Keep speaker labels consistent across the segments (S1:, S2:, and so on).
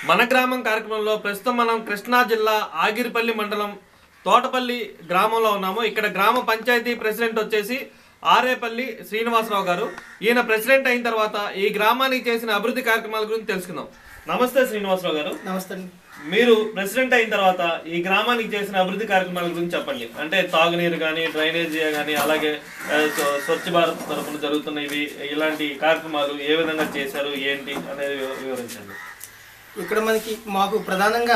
S1: మన గ్రామం కార్యక్రమంలో ప్రస్తుతం మనం కృష్ణా జిల్లా ఆగిరిపల్లి మండలం తోటపల్లి గ్రామంలో ఉన్నాము ఇక్కడ గ్రామ పంచాయతీ ప్రెసిడెంట్ వచ్చేసి ఆరేపల్లి శ్రీనివాసరావు గారు ఈయన ప్రెసిడెంట్ అయిన తర్వాత ఈ గ్రామానికి చేసిన అభివృద్ధి కార్యక్రమాల గురించి తెలుసుకుందాం నమస్తే శ్రీనివాసరావు గారు
S2: నమస్తే అండి
S1: మీరు ప్రెసిడెంట్ అయిన తర్వాత ఈ గ్రామానికి చేసిన అభివృద్ధి కార్యక్రమాల గురించి చెప్పండి అంటే తాగునీరు కానీ డ్రైనేజీ కానీ అలాగే ఆ, స్వ- స్వచ్ఛ భారత్ తరఫున జరుగుతున్నవి ఇలాంటి కార్యక్రమాలు ఏ విధంగా చేశారు ఏంటి అనేది వివ- వివరించండి
S2: ఇక్కడ మనకి మాకు ప్రధానంగా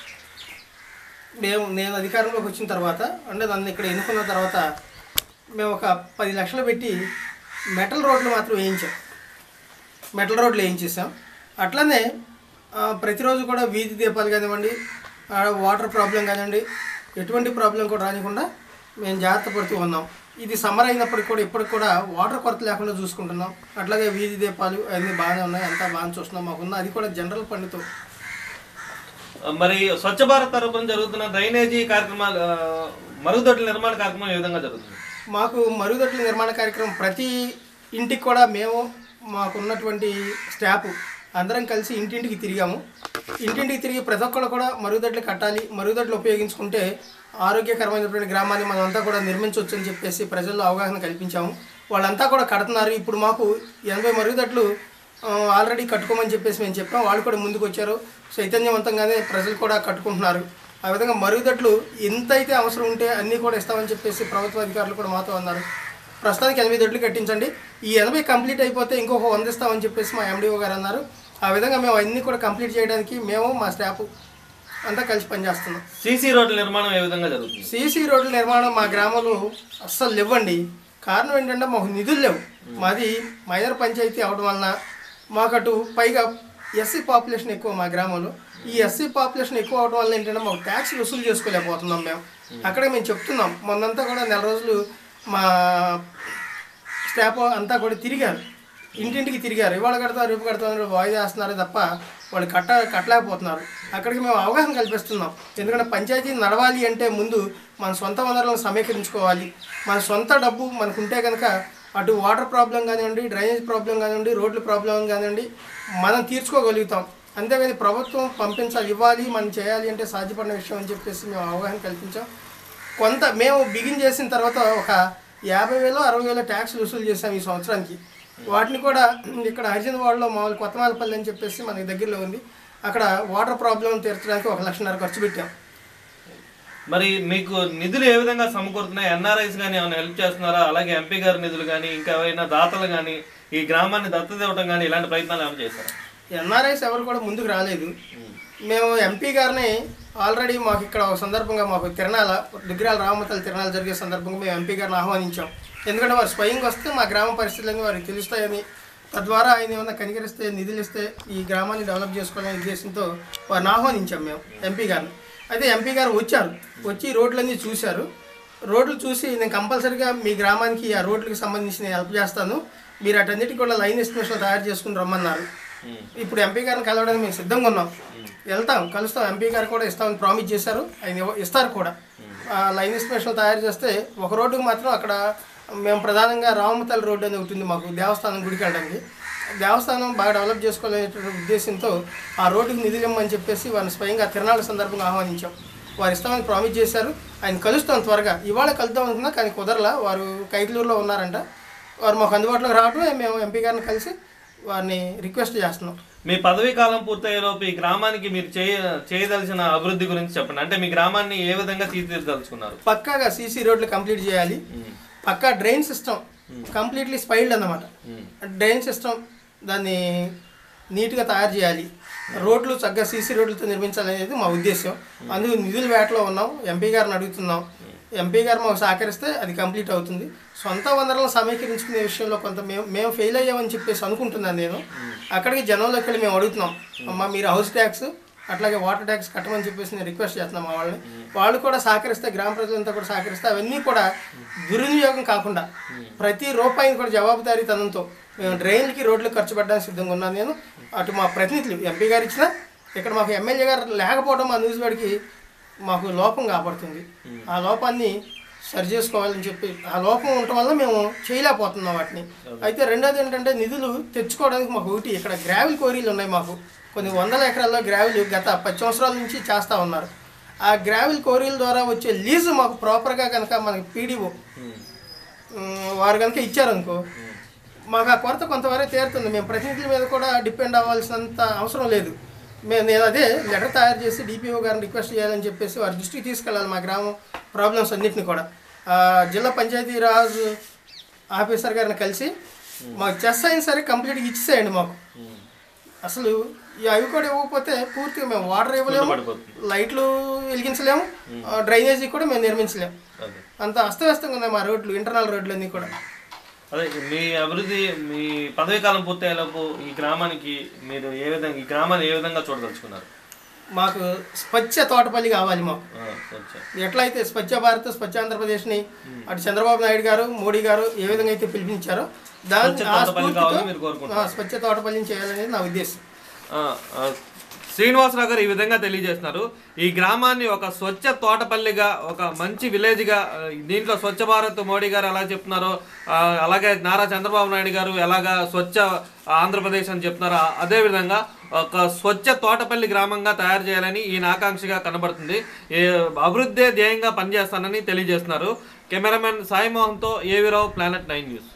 S2: మేము నేను అధికారంలోకి వచ్చిన తర్వాత అంటే నన్ను ఇక్కడ ఎన్నుకున్న తర్వాత మేము ఒక పది లక్షలు పెట్టి మెటల్ రోడ్లు మాత్రం వేయించాం మెటల్ రోడ్లు వేయించేసాం అట్లనే ఆ, ప్రతిరోజు కూడా వీధి దీపాలు కానివ్వండి ఆ, వాటర్ ప్రాబ్లం కానివ్వండి ఎటువంటి ప్రాబ్లం కూడా రానికుండా మేము జాగ్రత్త పడుతూ ఉన్నాం ఇది సమ్మర్ అయినప్పటికి కూడా ఇప్పటికి కూడా వాటర్ కొరత లేకుండా చూసుకుంటున్నాం అట్లాగే వీధి దీపాలు అన్నీ బాగానే ఉన్నాయి అంతా బాగా చూస్తున్నాం మాకున్న అది కూడా జనరల్ పనితో
S1: మరి స్వచ్ఛ భారత్ తరఫున జరుగుతున్న డ్రైనేజీ కార్యక్రమాలు ఆ, మరుగుదొడ్ల నిర్మాణ కార్యక్రమం ఏ విధంగా జరుగుతుంది
S2: మాకు మరుగుదొడ్ల నిర్మాణ కార్యక్రమం ప్రతి ఇంటికి కూడా మేము మాకున్నటువంటి స్టాఫ్ అందరం కలిసి ఇంటింటికి తిరిగాము ఇంటింటికి తిరిగి ప్రతి ఒక్కరు కూడా మరుగుదొడ్లు కట్టాలి మరుగుదొడ్లు ఉపయోగించుకుంటే ఆరోగ్యకరమైనటువంటి గ్రామాన్ని మనమంతా కూడా నిర్మించవచ్చు అని చెప్పేసి ప్రజల్లో అవగాహన కల్పించాము వాళ్ళంతా కూడా కడుతున్నారు ఇప్పుడు మాకు ఎనభై మరుగుదొడ్లు ఆ, ఆల్రెడీ కట్టుకోమని చెప్పేసి మేము చెప్పాం వాళ్ళు కూడా ముందుకు వచ్చారు చైతన్యవంతంగానే ప్రజలు కూడా కట్టుకుంటున్నారు ఆ విధంగా మరుగుదొడ్లు ఎంతైతే అవసరం ఉంటే అన్నీ కూడా ఇస్తామని చెప్పేసి ప్రభుత్వ అధికారులు కూడా మాతో అన్నారు ప్రస్తుతానికి ఎనభై దొడ్లు కట్టించండి ఈ ఎనభై కంప్లీట్ అయిపోతే ఇంకొక వంద ఇస్తామని చెప్పేసి మా ఎండిఓ గారు అన్నారు ఆ విధంగా మేము అన్నీ కూడా కంప్లీట్ చేయడానికి మేము మా స్టాఫ్ అంతా కలిసి పనిచేస్తున్నాం
S1: సీసీ రోడ్ల నిర్మాణం ఏ విధంగా జరుగుతుంది
S2: సీసీ రోడ్ల నిర్మాణం మా గ్రామంలో అస్సలు లేవండి కారణం ఏంటంటే మాకు నిధులు లేవు మాది మైనర్ పంచాయతీ అవడం వలన మాకటు పైగా ఎస్సీ పాపులేషన్ ఎక్కువ మా గ్రామంలో ఈ ఎస్సీ పాపులేషన్ ఎక్కువ అవడం వల్ల ఏంటంటే మాకు ట్యాక్స్ వసూలు చేసుకోలేకపోతున్నాం మేము అక్కడే మేము చెప్తున్నాం మొన్నంతా కూడా నెల రోజులు మా స్టాఫ్ అంతా కూడా తిరిగారు ఇంటింటికి తిరిగారు ఇవాళ కడతారు రేపు కడతారు వాయిదా వేస్తున్నారు తప్ప వాళ్ళు కట్ట కట్టలేకపోతున్నారు అక్కడికి మేము అవగాహన కల్పిస్తున్నాం ఎందుకంటే పంచాయతీ నడవాలి అంటే ముందు మన సొంత వనరులను సమీకరించుకోవాలి మన సొంత డబ్బు మనకు ఉంటే కనుక అటు వాటర్ ప్రాబ్లం కానివ్వండి డ్రైనేజ్ ప్రాబ్లం కానివ్వండి రోడ్ల ప్రాబ్లం కానివ్వండి మనం తీర్చుకోగలుగుతాం అంతేగాని ప్రభుత్వం పంపించాలి ఇవ్వాలి మనం చేయాలి అంటే సాధ్యపడిన విషయం అని చెప్పేసి మేము అవగాహన కల్పించాం కొంత మేము బిగిన్ చేసిన తర్వాత ఒక యాభై వేలు అరవై వేల ట్యాక్స్ వసూలు చేసాం ఈ సంవత్సరానికి వాటిని కూడా ఇక్కడ హరిజన్ వాడలో మామూలు కొత్తమాలపల్లి అని చెప్పేసి మనకి దగ్గరలో ఉంది అక్కడ వాటర్ ప్రాబ్లం తీర్చడానికి ఒక లక్షన్నర ఖర్చు పెట్టాం
S1: మరి మీకు నిధులు ఏ విధంగా సమకూరుతున్నాయి ఎన్ఆర్ఐస్ కానీ ఏమైనా హెల్ప్ చేస్తున్నారా అలాగే ఎంపీ గారి నిధులు కానీ ఇంకా ఏమైనా దాతలు కానీ ఈ గ్రామాన్ని దత్తత ఇవ్వడం కానీ ఇలాంటి ప్రయత్నాలు ఏమైనా చేశారా
S2: ఎన్ఆర్ఐస్ ఎవరు కూడా ముందుకు రాలేదు మేము ఎంపీ గారిని ఆల్రెడీ మాకు ఇక్కడ ఒక సందర్భంగా మాకు తిరణాల దుగ్గిరాల రామతల్లి తిరణాలు జరిగే సందర్భంగా మేము ఎంపీ గారిని ఆహ్వానించాం ఎందుకంటే వారు స్వయంగా వస్తే మా గ్రామ పరిస్థితులన్నీ వారికి తెలుస్తాయని తద్వారా ఆయన ఏమైనా కనికరిస్తే నిధులు ఇస్తే ఈ గ్రామాన్ని డెవలప్ చేసుకోవాలనే ఉద్దేశంతో వారిని ఆహ్వానించాం మేము ఎంపీ గారిని అయితే ఎంపీ గారు వచ్చారు వచ్చి రోడ్లన్నీ చూశారు రోడ్లు చూసి నేను కంపల్సరీగా మీ గ్రామానికి ఆ రోడ్లకు సంబంధించి నేను హెల్ప్ చేస్తాను మీరు అటన్నిటికి కూడా లైన్ ఎస్టిమేషన్ తయారు చేసుకుని రమ్మన్నారు ఇప్పుడు ఎంపీ గారిని కలవడానికి మేము సిద్ధంగా ఉన్నాం వెళ్తాం కలుస్తాం ఎంపీ గారు కూడా ఇస్తామని ప్రామిస్ చేశారు ఆయన ఇవ్వ- ఇస్తారు కూడా ఆ లైన్ ఎస్టిమేషన్ తయారు చేస్తే ఒక రోడ్డుకు మాత్రం అక్కడ మేము ప్రధానంగా రామతల్లి రోడ్డు అని ఒకటి ఉంది మాకు దేవస్థానం గుడికి వెళ్ళడానికి దేవస్థానం బాగా డెవలప్ చేసుకోవాలనేటువంటి ఉద్దేశంతో ఆ రోడ్డుకి నిధులు ఇమ్మని చెప్పేసి వారిని స్వయంగా తిరణాల సందర్భంగా ఆహ్వానించాం వారు ఇస్తామని ప్రామిస్ చేశారు ఆయన కలుస్తాం త్వరగా ఇవాళ కలుద్దాం అనుకున్నా కానీ కుదరలా వారు కైకలూరులో ఉన్నారంట వారు మాకు అందుబాటులోకి రావడమే మేము ఎంపీ గారిని కలిసి వారిని రిక్వెస్ట్ చేస్తున్నాం
S1: మీ పదవీ కాలం పూర్తయ్యేలోపు ఈ గ్రామానికి మీరు చేయ చేయదలిచిన అభివృద్ధి గురించి చెప్పండి అంటే మీ గ్రామాన్ని ఏ విధంగా తీర్చిదిద్దలుచుకున్నారు
S2: పక్కాగా సీసీ రోడ్లు కంప్లీట్ చేయాలి పక్కా డ్రైన్ సిస్టమ్ కంప్లీట్లీ స్పైల్డ్ అన్నమాట డ్రైన్ సిస్టమ్ దాన్ని నీట్గా తయారు చేయాలి రోడ్లు చక్కగా సీసీ రోడ్లతో నిర్మించాలనేది మా ఉద్దేశం అందుకు నిధుల వేటలో ఉన్నాం ఎంపీ గారిని అడుగుతున్నాం ఎంపీ గారు మాకు సహకరిస్తే అది కంప్లీట్ అవుతుంది సొంత వనరులను సమీకరించుకునే విషయంలో కొంత మేము మేము ఫెయిల్ అయ్యామని చెప్పేసి అనుకుంటున్నాను నేను అక్కడికి జనంలోకి వెళ్ళి మేము అడుగుతున్నాం అమ్మ మీరు హౌస్ ట్యాక్స్ అట్లాగే వాటర్ ట్యాక్స్ కట్టమని చెప్పేసి నేను రిక్వెస్ట్ చేస్తున్నాం మా వాళ్ళని వాళ్ళు కూడా సహకరిస్తే గ్రామ ప్రజలంతా కూడా సహకరిస్తే అవన్నీ కూడా దుర్వినియోగం కాకుండా ప్రతి రూపాయిని కూడా జవాబుదారీతనంతో మేము డ్రైన్లకి రోడ్లు ఖర్చు పెట్టడానికి సిద్ధంగా ఉన్నాను నేను అటు మా ప్రతినిధులు ఎంపీ గారు ఇచ్చిన ఇక్కడ మాకు ఎమ్మెల్యే గారు లేకపోవడం మా న్యూస్ వాడికి మాకు లోపం కాబడుతుంది ఆ లోపాన్ని సరి చేసుకోవాలని చెప్పి ఆ లోపం ఉండటం వల్ల మేము చేయలేకపోతున్నాం వాటిని అయితే రెండోది ఏంటంటే నిధులు తెచ్చుకోవడానికి మాకు ఒకటి ఇక్కడ గ్రావెల్ కోరీలు ఉన్నాయి మాకు కొన్ని వందల ఎకరాల్లో గ్రావెల్ గత పది సంవత్సరాల నుంచి చేస్తూ ఉన్నారు ఆ గ్రావెల్ కోరీల ద్వారా వచ్చే లీజు మాకు ప్రాపర్గా కనుక మనకి పీడీఓ వారు కనుక ఇచ్చారనుకో మాకు ఆ కొరత కొంతవరకు తీరుతుంది మేము ప్రతినిధుల మీద కూడా డిపెండ్ అవ్వాల్సినంత అవసరం లేదు మేము నేను అదే లెటర్ తయారు చేసి డిపిఓ గారిని రిక్వెస్ట్ చేయాలని చెప్పేసి వారి దృష్టికి తీసుకెళ్ళాలి మా గ్రామం ప్రాబ్లమ్స్ అన్నింటినీ కూడా ఆ, జిల్లా పంచాయతీరాజ్ ఆఫీసర్ గారిని కలిసి మాకు చెస్ అయినా సరే కంప్లీట్గా ఇచ్చేసేయండి మాకు అసలు ఈ అవి కూడా ఇవ్వకపోతే పూర్తిగా మేము వాటర్ ఇవ్వలేము
S1: పడిపోతుంది.
S2: లైట్లు వెలిగించలేము ఆ, డ్రైనేజీ కూడా మేము నిర్మించలేము
S1: అదే
S2: అంత అస్తవ్యస్తంగా ఉన్నాయి మా రోడ్లు ఇంటర్నల్ రోడ్లు అన్నీ కూడా
S1: అదే మీ అభివృద్ధి మీ పదవీ కాలం పూర్తయ్యేలోపు ఈ గ్రామానికి మీరు ఏ విధంగా ఈ గ్రామాన్ని ఏ విధంగా చూడదలుచుకున్నారు
S2: మాకు స్వచ్ఛ తోటపల్లి కావాలి మాకు
S1: ఆ, కొంచెం.
S2: ఎట్లయితే స్వచ్ఛ భారత్ స్వచ్ఛ ఆంధ్రప్రదేశ్ని అటు చంద్రబాబు నాయుడు గారు మోడీ గారు ఏ విధంగా అయితే పిలిపించారో దాని
S1: స్వచ్ఛ
S2: ఆ
S1: తోటపల్లి
S2: స్ఫూర్తితో
S1: కావాలని మీరు కోరుకుంటున్నారు.
S2: ఆ, స్వచ్ఛ తోటపల్లిని చేయాలనేది నా ఉద్దేశం
S1: ఆ, ఆ, శ్రీనివాసరావు గారు ఈ విధంగా తెలియజేస్తున్నారు ఈ గ్రామాన్ని ఒక స్వచ్ఛ తోటపల్లిగా ఒక మంచి విలేజ్గా ఆ, దీంట్లో స్వచ్ఛ భారత్ మోడీ గారు ఎలా చెప్తున్నారో ఆ, అలాగే నారా చంద్రబాబు నాయుడు గారు ఎలాగా స్వచ్ఛ ఆంధ్రప్రదేశ్ అని చెప్తున్నారో ఆ- అదే విధంగా ఒక స్వచ్ఛ తోటపల్లి గ్రామంగా తయారు చేయాలని ఈయన ఆకాంక్షగా కనబడుతుంది ఈ అభివృద్ధి ధ్యేయంగా పనిచేస్తానని తెలియజేస్తున్నారు కెమెరామెన్ సాయి మోహన్తో ఏవిరావు ప్లానెట్ నైన్ న్యూస్